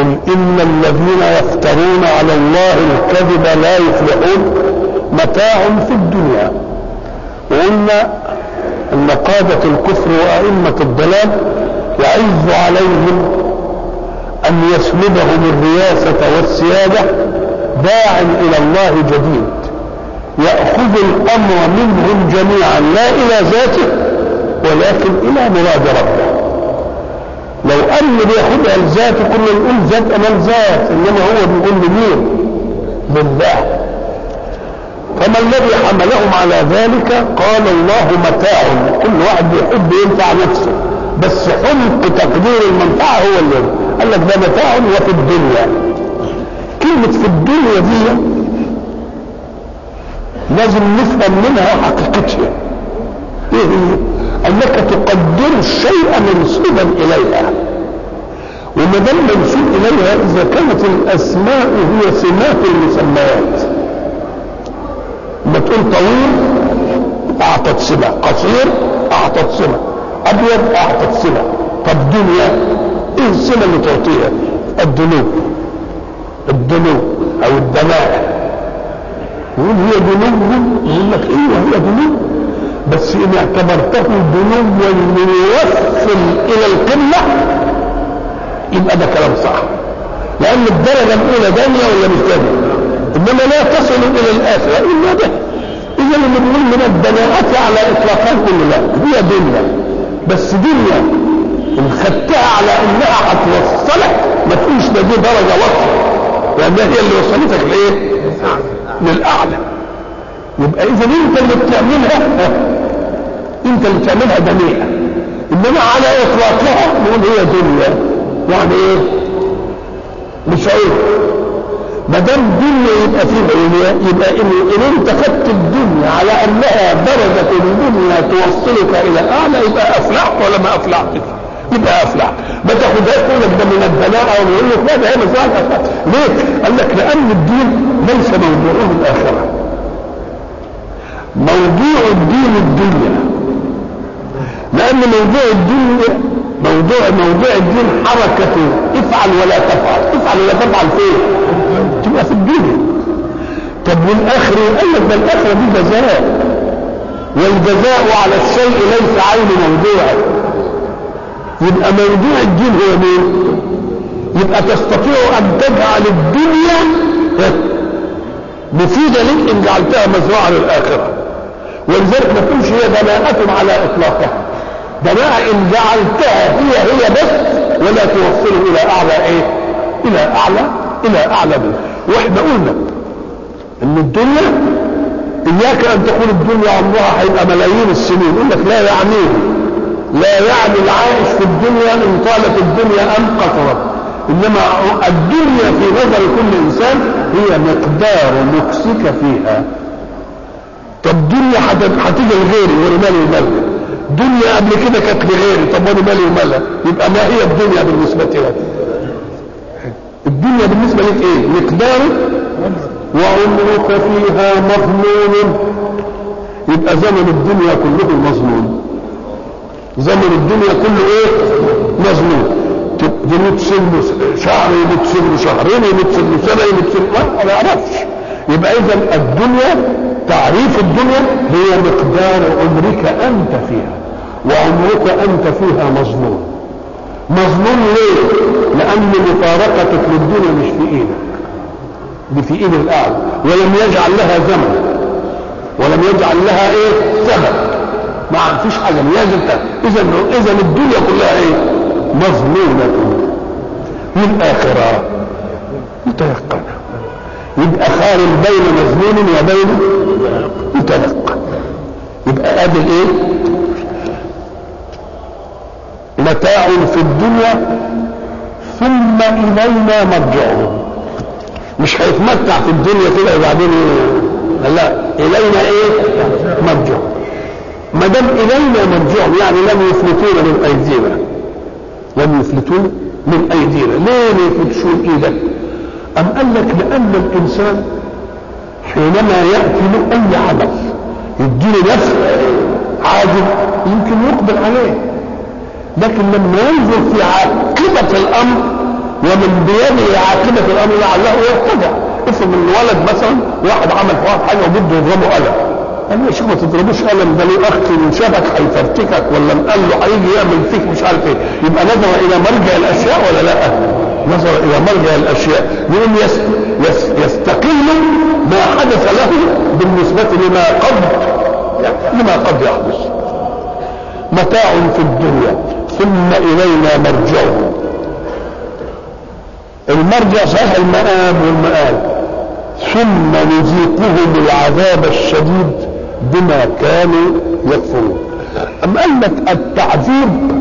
قل إن الذين يفترون على الله الكذب لا يفلحون متاع في الدنيا وقلنا أن قادة الكفر وأئمة الضلال يعز عليهم أن يسلبهم الرياسة والسيادة داع إلى الله جديد يأخذ الأمر منهم جميعا لا إلى ذاته ولكن إلى مراد ربه لو أن بياخدها لذاته كنا نقول ذات أمام ذات إنما هو بيقول لمين؟ لله فما الذي حملهم على ذلك قال الله متاع كل واحد بيحب ينفع نفسه بس حمق تقدير المنفعة هو اللي قال لك ده متاع وفي الدنيا كلمة في الدنيا دي لازم نفهم منها حقيقتها ايه هي؟ انك تقدر الشيء منسوبا اليها وما دام منسوب اليها اذا كانت الاسماء هي سمات المسميات لما تقول طويل اعطت صله قصير اعطت صله ابيض اعطت صله طب دنيا ايه الصله اللي تعطيها الدنو الدنو او الدناء يقول هي دنو يقول لك ايوه هي دنو بس ان اعتبرته دنوا ليوصل الى القمه يبقى ده كلام صح لان الدرجه الاولى دنيا ولا مش دنيا انما لا تصل الى الاخره الا به اذا اللي بنقول من الدناءات على اطلاقها كل لا هي دنيا بس دنيا ان خدتها على انها هتوصلك ما تقولش ده دي درجه وصل لانها هي اللي وصلتك لايه؟ للاعلى يبقى اذا انت اللي بتعملها انت اللي بتعملها دنيئه انما على اطلاقها نقول هي دنيا يعني ايه؟ مش عيب ما دام دنيا يبقى في دنيا يبقى ان, إن انت خدت الدنيا على انها درجه الدنيا توصلك الى الاعلى يبقى افلحت ولا ما افلحتش؟ يبقى افلحت ما تاخدهاش تقول لك ده من الدناء او يقول لك لا ده هي مسألة ليه؟ قال لك لان الدين ليس موضوعه الاخره موضوع الدين الدنيا لان موضوع الدين موضوع موضوع الدين حركة افعل ولا تفعل افعل ولا تفعل فين تبقى في الدنيا طب والاخر قال لك ده الاخرة دي جزاء والجزاء على الشيء ليس عين موضوعه يبقى موضوع الدين هو مين يبقى تستطيع ان تجعل الدنيا مفيدة لك ان جعلتها مزرعة للاخرة ولذلك ما تقولش هي دناءة على اطلاقها دناءة ان جعلتها هي هي بس ولا توصله الى اعلى ايه الى اعلى الى اعلى منه واحنا قلنا ان الدنيا اياك ان تقول الدنيا عمرها هيبقى ملايين السنين يقول لك لا يعنيه لا يعني العائش في الدنيا ان طالت الدنيا ام قصرت انما الدنيا في نظر كل انسان هي مقدار مكسك فيها طب دنيا هتيجي لغيري وانا مالي ومالها دنيا قبل كده كانت لغيري طب وانا مالي ومالها يبقى ما هي الدنيا بالنسبه لك الدنيا بالنسبه لك ايه مقدار وعمرك فيها مظنون يبقى زمن الدنيا كله مظنون زمن الدنيا كله ايه مظنون يموت سنه شهر يموت سنه شهرين يموت سنه سنه يموت سنه ما يعرفش يبقى اذا الدنيا تعريف الدنيا هي مقدار عمرك انت فيها وعمرك انت فيها مظنون مظنون ليه لان مفارقتك للدنيا مش في ايدك دي في ايد الاعلى ولم يجعل لها زمن ولم يجعل لها ايه سبب ما فيش حاجه لازم اذا اذا الدنيا كلها ايه مظنونة للآخرة متيقنة يبقى خارج بين مظنون وبين متيقن يبقى ادي ايه متاع في الدنيا ثم الينا مرجعهم مش هيتمتع في الدنيا كده وبعدين لا الينا ايه مرجعهم ما دام الينا مرجعهم يعني لم يفلتونا من ايدينا لم يفلتون من ايدينا ليه ما يفلتشوا من ايدك ام قال لك لان الانسان حينما ياتي له اي عمل يديله نفس عاجل يمكن يقبل عليه لكن لما ينظر في عاقبة الأمر ومن بيده عاقبة الأمر لعله يرتدع افرض ان ولد مثلا واحد عمل في واحد حاجة وبده يضربه قلم قال له يا شيخ ما تضربوش قلم ده ليه اخ شبك هيفرتكك ولا قال له هيجي يعمل فيك مش عارف ايه يبقى نظر الى مرجع الاشياء ولا لا؟ نظر الى مرجع الاشياء يقوم يس يس يستقل ما حدث له بالنسبة لما قد لما قد يحدث متاع في الدنيا ثم الينا مرجعهم المرجع صحيح المآب والمآب ثم نذيقهم العذاب الشديد بما كانوا يكفرون أم قال لك التعذيب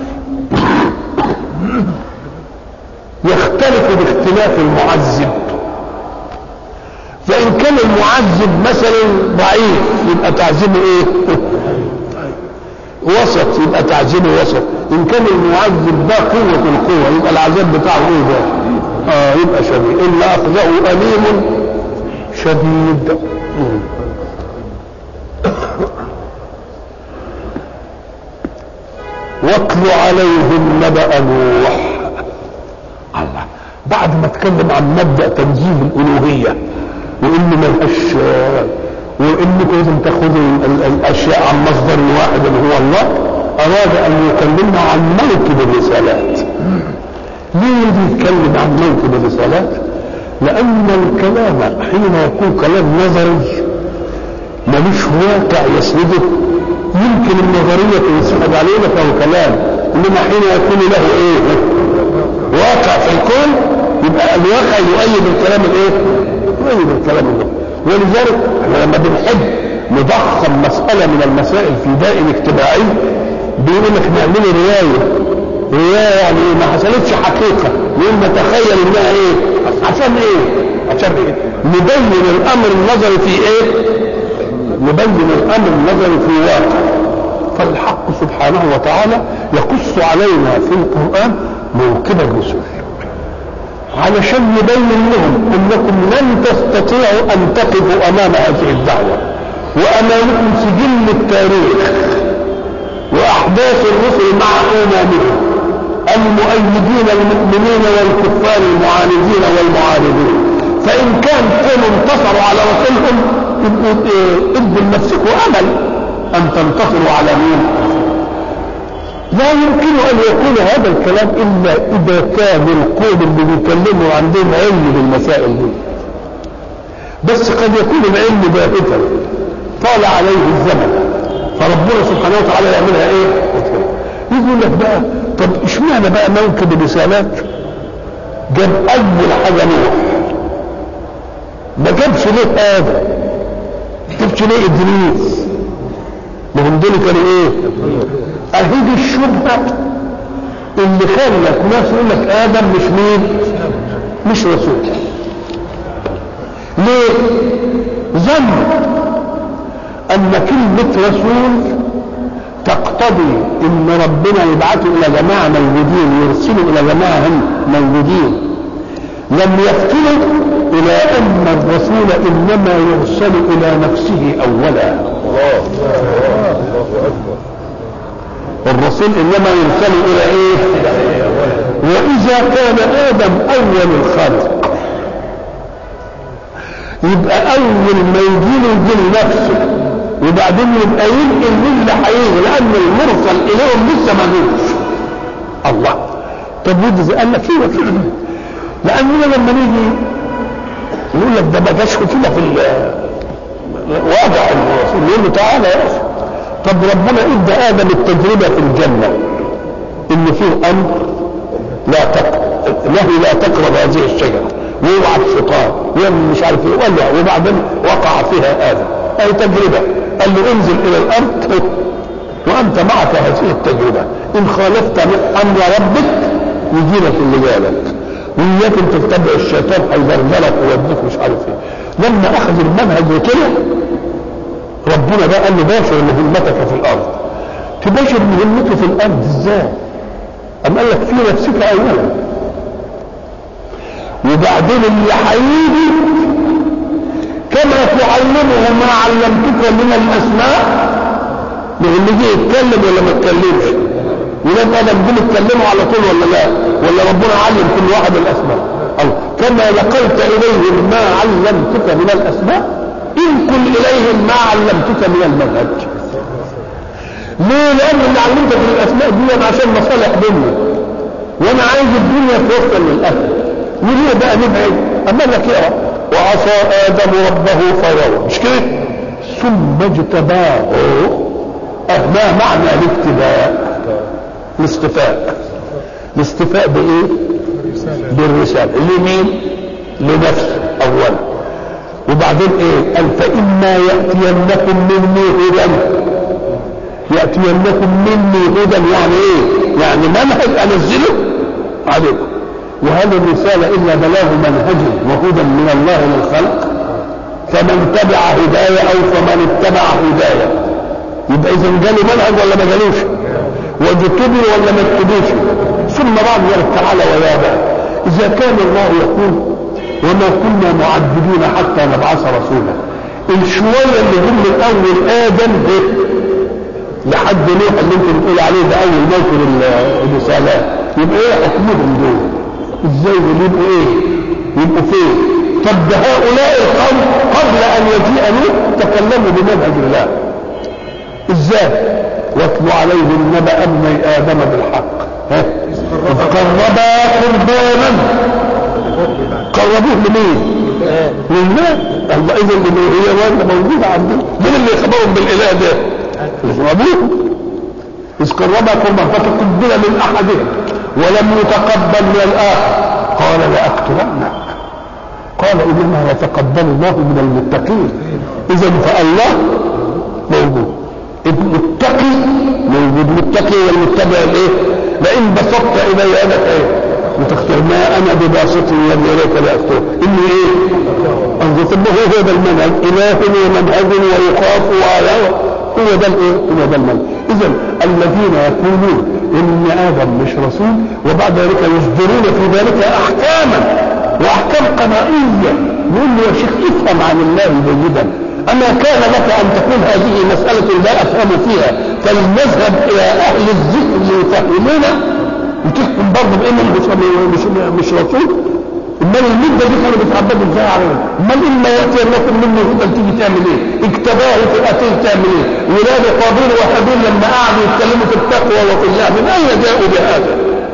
يختلف باختلاف المعذب فإن كان المعذب مثلا ضعيف يبقى تعذيبه إيه؟ وسط يبقى تعذيبه وسط إن كان المعذب ده قوة القوة يبقى العذاب بتاعه إيه ده؟ آه يبقى شديد إن أخذه أليم شديد واتل عليهم نبأ نوح الله بعد ما اتكلم عن مبدأ تنزيه الألوهية وإن ملهاش وإنكم لازم تاخذوا الأشياء عن مصدر واحد اللي هو الله أراد أن يكلمنا عن موكب الرسالات ليه يتكلم عن موكب الرسالات؟ لأن الكلام حين يكون كلام نظري ملوش واقع يسنده يمكن النظرية تنسحب علينا فهو كلام إنما حين يكون له إيه؟ واقع في الكون يبقى الواقع يؤيد الكلام الإيه؟ يؤيد الكلام الإيه؟ ولذلك احنا لما بنحب نضخم مسألة من المسائل في دائم اجتماعي بيقول لك نعمله رواية رواية يعني ما حصلتش حقيقة نقول نتخيل انها ايه عشان ايه عشان ايه نبين الامر النظري في ايه نبين الامر النظري في واقع فالحق سبحانه وتعالى يقص علينا في القرآن موكب الرسل علشان نبين لهم انكم لن تستطيعوا ان تقفوا امام هذه الدعوه وامامكم سجل التاريخ واحداث الرسل مع امامهم المؤيدين المؤمنين والكفار المعاندين والمعارضين فان كان كانوا انتصروا على رسولهم ادوا لنفسكم امل ان تنتصروا على مين لا يمكن ان يكون هذا الكلام الا اذا كان القوم اللي بيكلموا عندهم علم بالمسائل دي بس قد يكون العلم باهتا طال عليه الزمن فربنا سبحانه وتعالى يعملها ايه يقول لك بقى طب اشمعنى بقى موكب الرسالات جاب اول حاجه نوح ما جابش ليه ادم ما جابش ليه ادريس ما هم دول كانوا ايه اهي دي الشبهه اللي خلت ناس يقول لك ادم مش مين مش رسول ليه ظن ان كلمه رسول تقتضي ان ربنا يبعثه الى جماعه موجودين يرسله الى جماعه هم موجودين لم يفتنوا الى ان الرسول انما يرسل الى نفسه اولا الرسول انما يرسل الى ايه واذا كان ادم اول الخلق يبقى اول ما يجي له يجي لنفسه وبعدين يبقى ينقل مين اللي هيجي لان المرسل اليهم لسه ما جوش الله طب ودي قال لك ايوه كده لاننا لما نيجي نقول لك ده ما جاش كده في واضح الرسول يقول له تعالى يا اخي طب ربنا ادى ادم التجربه في الجنه ان فيه امر لا تقرب له لا تقرب هذه الشجره ويوعى الشيطان ويعمل مش عارف ايه ولع وبعدين وقع فيها ادم اي تجربه قال له انزل الى الارض وانت معك هذه التجربه ان خالفت امر ربك يجي لك اللي جالك وإياك أن تتبع الشيطان هيبرجلك ويوديك مش عارف ايه لما أخذ المنهج وطلع ربنا بقى قال له باشر مهمتك في الأرض تباشر مهمته في الأرض إزاي؟ أم قال لك في نفسك أولا وبعدين اللي هيجي كما تعلمه ما علمتك من الأسماء اللي جه يتكلم ولا ما اتكلمش ولاد ادم دول اتكلموا على طول ولا لا ولا ربنا علم كل واحد الاسماء أو كما نقلت اليهم ما علمتك من الاسماء انقل اليهم ما علمتك من المنهج ليه لان اللي علمتك من الاسماء دي عشان مصالح دنيا وانا عايز الدنيا توصل للاخره وليه بقى نبعد اما لك اقرا وعصى ادم ربه فغوى مش كده ثم اجتباه ما معنى الاجتباء الاصطفاء الاصطفاء بايه بالرسالة لمين لنفسه اولا وبعدين ايه قال فاما ياتينكم مني هدى ياتينكم مني هدى يعني ايه يعني منهج انزله عليكم وهل الرسالة إلا بلاغ منهج وهدى من الله للخلق فمن تبع هداية أو فمن اتبع هداية يبقى إذا جاله منهج ولا ما جالوش واجتبر ولا ما اجتبوش ثم بعد ذلك تعالى ويا بقى إذا كان الله يقول وما كنا معذبين حتى نبعث رسولا الشوية اللي هم من أول آدم لحد نوح اللي انت بتقول عليه ده أول موكب الرسالات يبقى إيه حكمهم دول؟ ازاي دول يبقوا ايه يبقوا فين طب ده هؤلاء القوم قبل ان يجيء نوح تكلموا بمنهج الله ازاي واتلو عليهم نبأ ابني ادم بالحق ها اذ قربا قربانا قربوه لمين لله الله اذا الالوهيه ولا موجوده عندنا مين اللي يخبرهم بالاله ده ابوه اذ قربا قربانا فتقبل من احدهم ولم يتقبل من الآخر قال لأقتلنك قال إنما يتقبل الله من المتقين إذا فالله موجود المتقي موجود المتقي والمتبع الايه؟ لئن بسطت الي يدك ايه؟ وتختار ما انا بباسط يدي اليك لاكتب اني ايه؟ انظر ثم هو هذا المنهج اله ومنهج ويخاف وعلى هو ده الايه؟ هو ده المنهج اذا الذين يقولون ان ادم مش رسول وبعد ذلك يصدرون في ذلك احكاما واحكام قضائيه يقول له يا شيخ افهم عن الله جيدا اما كان لك ان تكون هذه مساله لا افهم فيها فلنذهب الى اهل الذكر ليفهمونا وتحكم برضه بان مش مش مش رسول امال المده دي كانوا بيتعبدوا ازاي علينا امال اما ياتي لكم منه هدى تيجي تعمل ايه اجتباه فئتين تعمل ايه ولاد قابيل وحابيل لما قعدوا يتكلموا في التقوى وفي الله من اين جاءوا بهذا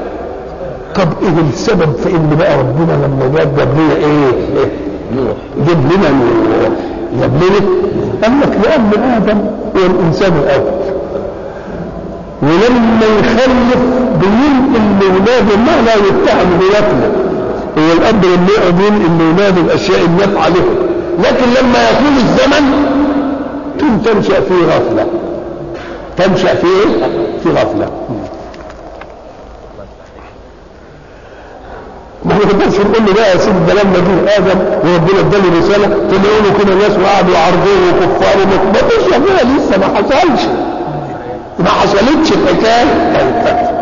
طب ايه السبب في ان بقى ربنا لما جاب جاب لنا ايه جاب لنا جاب لنا قال لك لان ادم هو الانسان الاول ولما يخلف بينقل لاولاده ما لا يتهم بياكله هو الاب لما يقعد ينقل لاولاده الاشياء النافعه لهم لكن لما يكون الزمن تنشا فيه غفله تنشا فيه في غفله ما نقدرش نقول له بقى يا سيدي ده لما جه ادم وربنا اداله رساله تلاقوا له كده ناس وقعدوا يعرضوه وكفار وما فيش يا لسه ما حصلش ما حصلتش الحكايه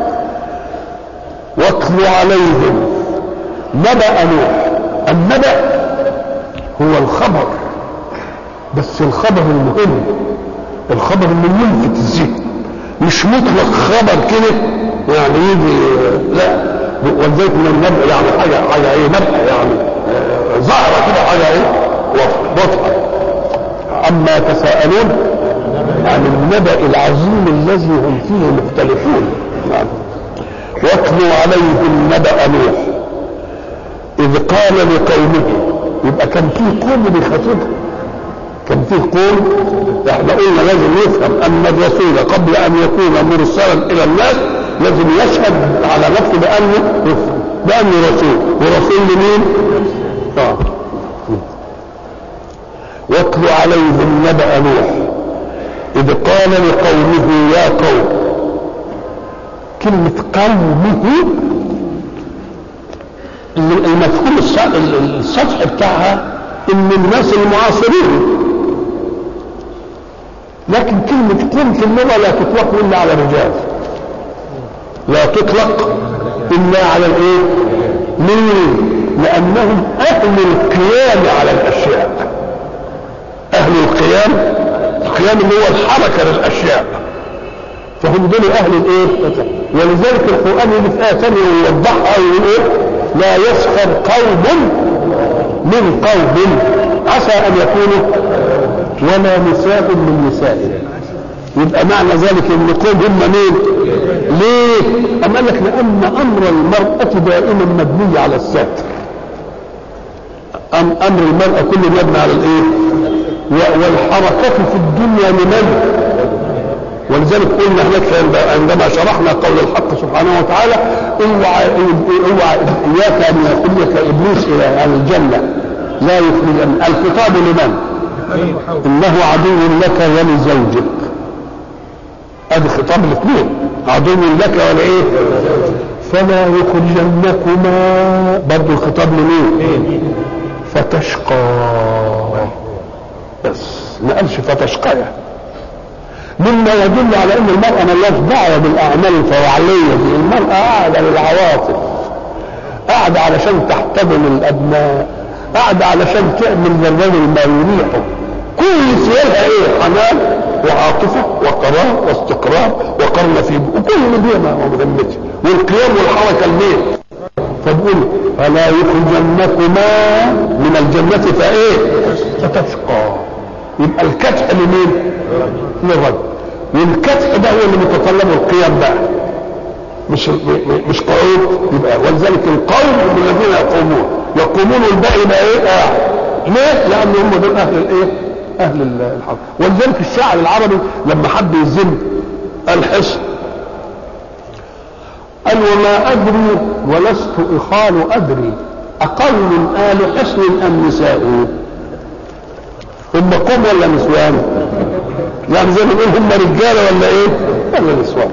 واتلو عليهم نبأ نوح النبأ هو الخبر بس الخبر المهم الخبر اللي يلفت الذهن مش مطلق خبر كده يعني يجي لا ولذلك من النبأ يعني حاجة حاجة ايه نبأ يعني آه ظاهرة كده حاجة ايه واضحة أما تساءلون عن النبأ العظيم الذي هم فيه مختلفون يعني واتلوا عليهم نبأ نوح إذ قال لقومه يبقى كان فيه قوم بيخاطبهم كان فيه قوم احنا قلنا لازم يفهم أن الرسول قبل أن يكون مرسلا إلى الناس لازم يشهد على نفسه بأنه بأنه رسول ورسول لمين؟ آه. واتل عليهم نبأ نوح إذ قال لقومه يا قوم كلمة قومه المفهوم السطح بتاعها ان الناس المعاصرين لكن كلمة قوم في اللغة لا تطلق إلا على الرجال لا تطلق إلا على الإيه؟ ليه؟ لأنهم أهل القيام على الأشياء أهل القيام القيام اللي هو الحركة للأشياء فهم دول اهل الايه ولذلك القران يجي في ايه ثانيه ويوضحها ويقول ايه لا يسخر قوم من قوم عسى ان يكونوا ولا نساء من نساء يبقى معنى ذلك ان قوم هم مين ليه أم قال لك لان امر المرأة دائما مبني على الستر أم امر المرأة كله مبني على الايه والحركة في الدنيا لمن ولذلك قلنا هناك عندما شرحنا قول الحق سبحانه وتعالى اوعى اوعى اياك ان يخرجك ابليس الى عن الجنه لا يخرج الخطاب لمن؟ انه عدو لك ولزوجك ادي خطاب الاثنين عدو لك ولايه؟ فلا يخرجنكما برضه الخطاب لمين؟ فتشقى بس ما قالش فتشقيا مما يدل على ان المرأة ملهاش دعوة بالاعمال الفوعلية دي المرأة قاعدة للعواطف قاعدة علشان تحتضن الابناء قاعدة علشان تعمل للرجل ما يريحه كل سيالها ايه حنان وعاطفة وقرار واستقرار وقرن في وكل دي ما هو مهمتي والقيام والحركة الميل فبقول فلا يخرجنكما من الجنة فايه فتشقى يبقى الكتح لمين للرجل والكتح ده هو اللي متطلبه القيام بقى مش مش قعود يبقى ولذلك القوم هم الذين يقومون يقومون والباقي بقى ايه قاعد ليه؟ لان هم دول اهل الايه؟ اهل الحق ولذلك الشاعر العربي لما حب يذم الحصن قال وما ادري ولست اخال ادري اقوم ال حصن ام نساء هم قوم ولا نسوان يعني زي ما نقول هم رجاله ولا ايه ولا نسوان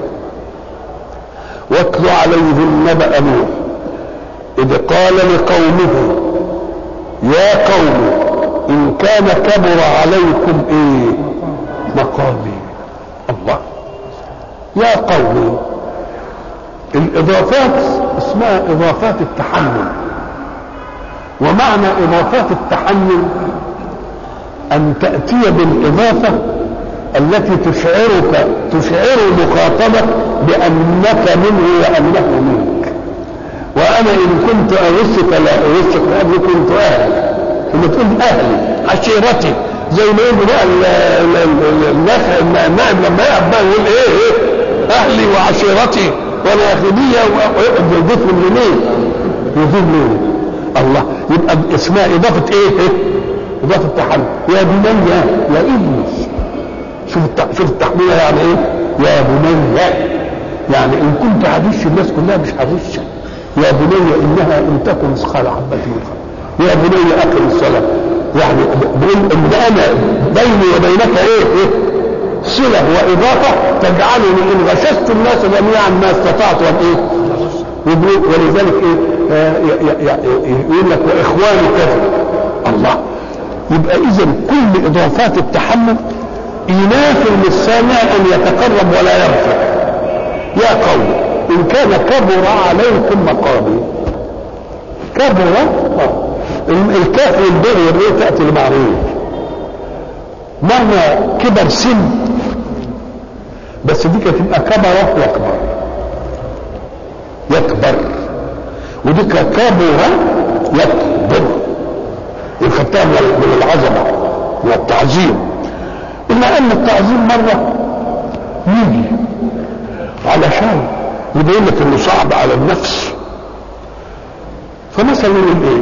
واتل عليهم نبأ نوح إذ قال لقومه يا قوم إن كان كبر عليكم إيه مقامي الله يا قوم الإضافات اسمها إضافات التحمل ومعنى إضافات التحمل أن تأتي بالإضافة التي تشعرك تشعر المخاطبة بأنك منه وأنه منك وأنا إن كنت أغشك لا أغشك لأني كنت أهلي لما تقول أهلي عشيرتي زي ما يقول بقى الناس النائب لما يقعد بقى يقول إيه إيه أهلي وعشيرتي والآخرية ويقعد يضيف من يمين يضيف من الله يبقى اسمها إضافة إيه؟ إيه؟ إضافة تحمل يا بني يا ابني شوف شوف التحميل يعني ايه يا بني يعني ان كنت هغش الناس كلها مش هغشك يا بني انها ان تكن مثقال حبه يا بني اقم الصلاه يعني بقول ان انا بيني وبينك ايه ايه صله واضافه تجعلني ان غششت الناس جميعا ما استطعت ان ايه ولذلك ايه آه يقول لك واخواني كذا الله يبقى اذا كل اضافات التحمل إيناس للسامع أن يتقرب ولا يرفع يا قوم إن كان كبر عليكم مقامي كبر الكاف والبر والري تأتي المعروف معنى كبر سن بس دي كانت تبقى كبر يكبر يكبر ودي كبر يكبر الختام من العظمه من التعظيم إلا أن التعظيم مرة يجي علشان يبين لك إنه صعب على النفس فمثلا يقول إيه؟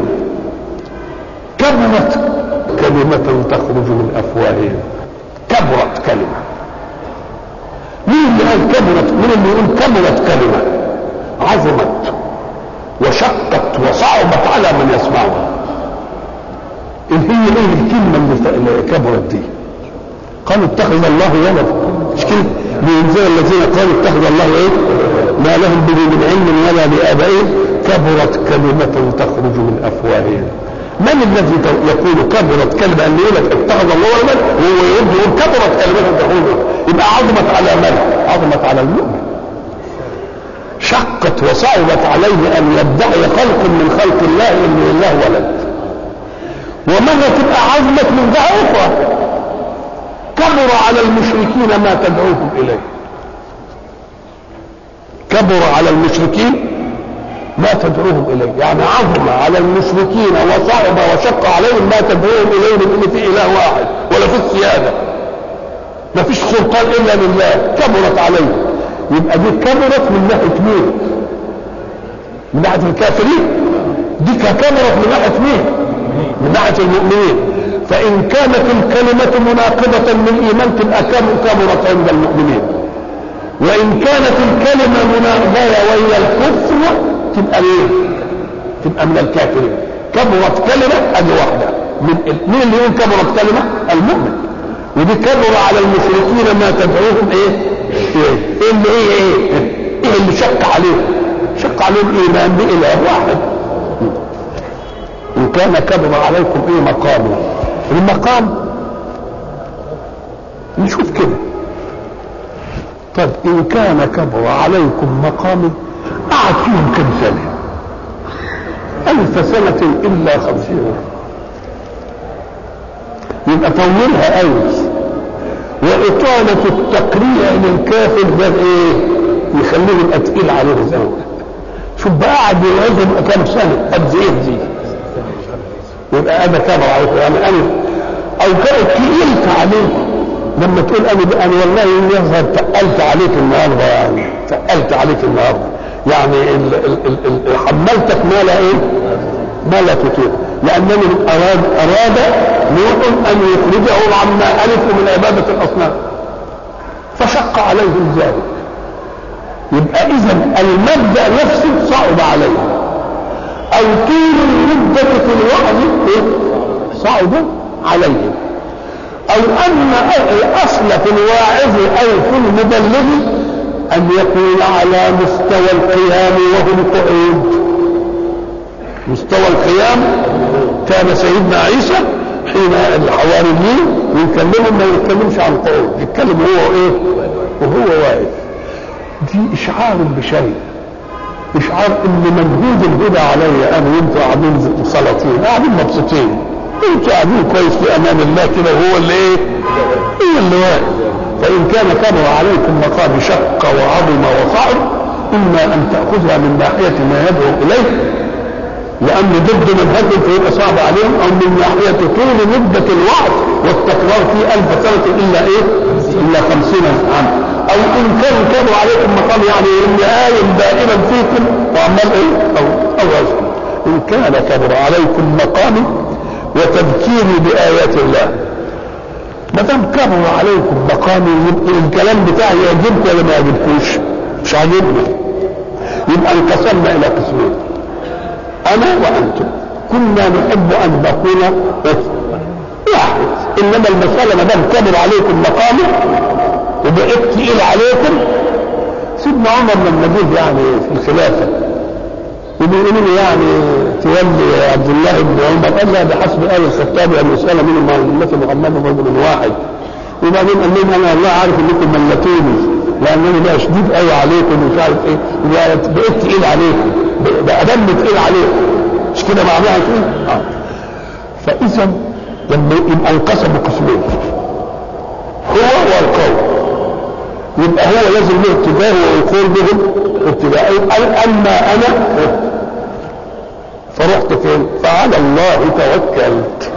كبرت كلمة تخرج من أفواههم كبرت كلمة مين اللي قال كبرت؟ مين اللي يقول كبرت كلمة؟ عظمت وشقت وصعبت على من يسمعها. إن هي إيه الكلمة اللي كبرت دي؟ قالوا اتخذ الله ولد مش كده لينزل الذين قالوا اتخذ الله ايه ما لهم به من علم ولا لابائهم كبرت كلمة تخرج من افواههم من الذي يقول كبرت كلمة ان يقول لك اتخذ الله ولدا وهو يرد يقول كبرت كلمة تخرج يبقى عظمت على من؟ عظمت على المؤمن شقت وصعبت عليه ان يدعي خلق من خلق الله ان لله ولد ومرة تبقى عظمت من جهة اخرى كبر على المشركين ما تدعوهم اليه كبر على المشركين ما تدعوهم اليه يعني عظم على المشركين وصعب وشق عليهم ما تدعوهم اليه من ان في اله واحد ولا في السياده ما فيش سلطان الا لله كبرت عليهم يبقى دي كبرت من ناحيه مين من ناحيه الكافرين دي كبرت من ناحيه مين من ناحيه المؤمنين فان كانت الكلمه مناقضه للايمان تبقى كبرت عند المؤمنين وان كانت الكلمه مناقضه وهي الكفر تبقى ايه تبقى من الكافرين كبرت كلمه ادي واحده من مين اللي يقول كبرت كلمه المؤمن ودي كبر على المشركين ما تدعوهم ايه ايه إيه اللي ايه ايه ايه اللي شق عليهم شق عليهم الايمان باله واحد ان كان كبر عليكم ايه مقامه المقام نشوف كده طيب ان كان كبر عليكم مقامي قعد فيهم كم سنه الف سنه الا خمسين يبقى طولها قوي وإطالة التقريع للكافر ده إيه؟ يخليه يبقى تقيل عليه زي شوف بقى قعد يوعظهم كام سنة قد إيه دي؟ يبقى أنا كبر عليكم يعني أنا أو كانت تقيلت عليكم لما تقول أنا أنا والله يظهر تقلت عليك النهارده يعني تقلت عليك النهارده يعني ال ال ال حملتك ما لا إيه؟ ما لا تطيق لأنني أراد أراد نوح أن يخرجهم عما ألفوا من عبادة الأصنام فشق عليهم ذلك يبقى إذا المبدأ نفسه صعب عليهم أو طول المدة في الوعظ صعب عليهم أو أن الأصل في الواعظ أو في المبلغ أن يكون على مستوى القيام وهم قعود مستوى القيام كان سيدنا عيسى حين الحواريين يكلمهم ما يتكلمش عن قول يتكلم هو ايه وهو واقف دي اشعار بشيء اشعار ان مجهود الهدى علي انا وانتوا قاعدين سلاطين قاعدين مبسوطين انتوا قاعدين كويس في امان الله كده وهو اللي ايه هو اللي واقف فان كان كبر عليكم مقام شق وعظم وصعب اما ان تاخذها من ناحيه ما يدعو اليه لأن ضد منهجهم فيبقى صعب عليهم أو من ناحية طول مدة الوعظ والتكرار في ألف سنة إلا إيه؟ إلا خمسين عام أو إن كانوا كانوا عليكم مقام يعني إن آية دائما فيكم وعمال إيه؟ أو أو أجل. إن كان كبر عليكم مقامي وتذكيري بآيات الله ما دام كبر عليكم مقامي يبقى الكلام بتاعي يعجبكم ولا ما يعجبكوش؟ مش عاجبني يبقى انقسمنا إلى قسمين انا وانتم كنا نحب ان نكون واحد انما المساله ما دام كبر عليكم مقامي وبقيت تقيل عليكم سيدنا عمر لما جه يعني في الخلافه وبيقولوا له يعني تولي عبد الله بن عمر قال لا بحسب آل الخطاب أن يسأل منهم عن التي محمد رجل واحد وبعدين قال لهم أنا والله عارف إنكم ملتوني لأنني بقى شديد قوي عليكم ومش عارف إيه بقيت تقيل عليكم بقى دم تقيل عليكم مش كده معناها كده؟ آه. فإذا لما يبقى انقسموا قسمين هو والقوم يبقى هو لازم له اتجاه ويقول بهم اتجاه اما انا فرحت فين فعلى الله توكلت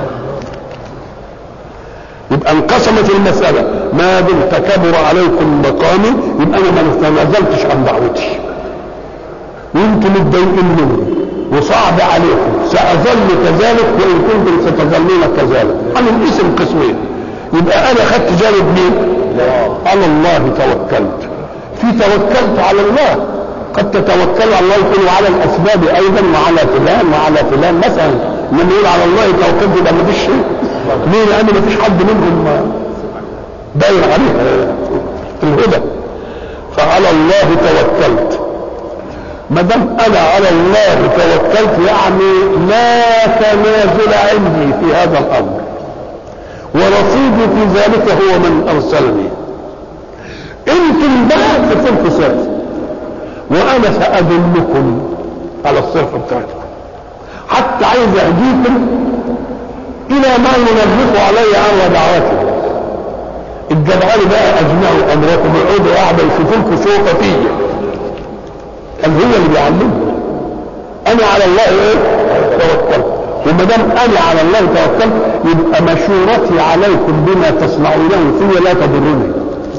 يبقى انقسمت المسألة ما دمت كبر عليكم مقامي يبقى انا ما تنازلتش عن دعوتي وانتم متضايقين مني وصعب عليكم سأظل كذلك وإن كنتم ستظلون كذلك عن الاسم قسمين يبقى أنا خدت جانب مين؟ على الله توكلت في توكلت على الله قد تتوكل على الله يكون على الأسباب أيضا وعلى فلان وعلى فلان مثلا من يقول على الله توكلت يبقى ما فيش شيء ليه؟ لأن ما فيش حد منهم باين عليه الهدى فعلى الله توكلت ما دام انا على الله توكلت يعني لا تنازل عندي في هذا الامر ورصيدي في ذلك هو من ارسلني انتم بقى في صرف صرف وانا سادلكم على الصرف بتاعتكم حتى عايز اهديكم الى ما ينبه علي عن دعواتي الجدعان بقى اجمعوا امركم اقعدوا قاعده يشوفوا لكم شوكه فيا قال هو اللي بيعلمنا انا على الله ايه توكلت وما دام انا على الله توكلت يبقى مشورتي عليكم بما تصنعونه في لا تضرني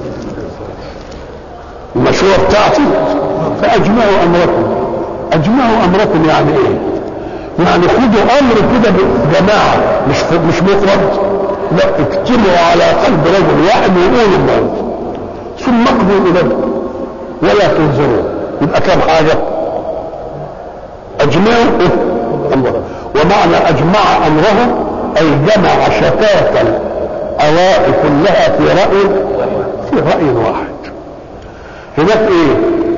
المشورة بتاعتي فاجمعوا امركم اجمعوا امركم يعني ايه يعني خدوا امر كده جماعة مش مش مفرد لا اجتمعوا على قلب رجل واحد ويقولوا الله ثم اقضوا اليه ولا تنظروا يبقى كم حاجة اجمعوا امره ومعنى اجمع امره اي جمع شتات الاراء كلها في راي في راي واحد هناك ايه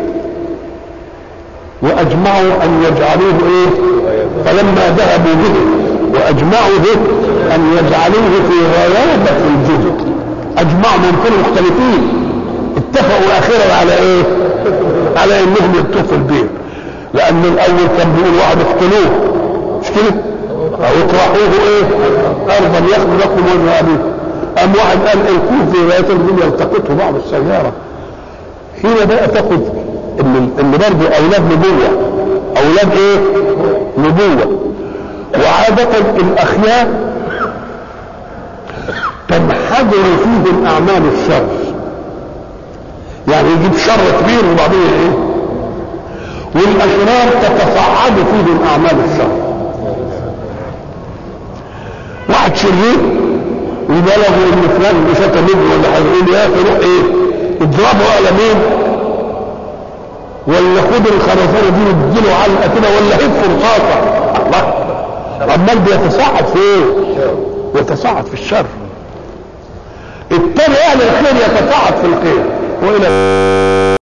واجمعوا ان يجعلوه ايه فلما ذهبوا به واجمعوا به ان يجعلوه في غيابة الجهد اجمعوا من كل مختلفين اتفقوا اخيرا على ايه على انهم يطوفوا البيت لان الاول كان بيقول واحد اقتلوه مش كده او اطرحوه ايه ارضا ياخذ لكم وجه ابيه قام واحد قال الكوف في غايه الدنيا يلتقطه بعض السياره هنا بقى تاخد ان ان برضه اولاد نبوه اولاد ايه نبوه وعاده الاخيار تنحدر فيهم اعمال الشر يعني يجيب شر كبير وبعدين ايه والاشرار تتصاعد فيهم اعمال الشر واحد شرير وبلغوا ان فلان شتم ابنه ولا هيقول يا اخي روح ايه اضربه على مين ولا خد الخرسانه دي واديله علقه كده ولا هف رصاصه الله عمال بيتصاعد في ايه؟ يتصاعد في الشر التاني اهل الخير يتصاعد في الخير والى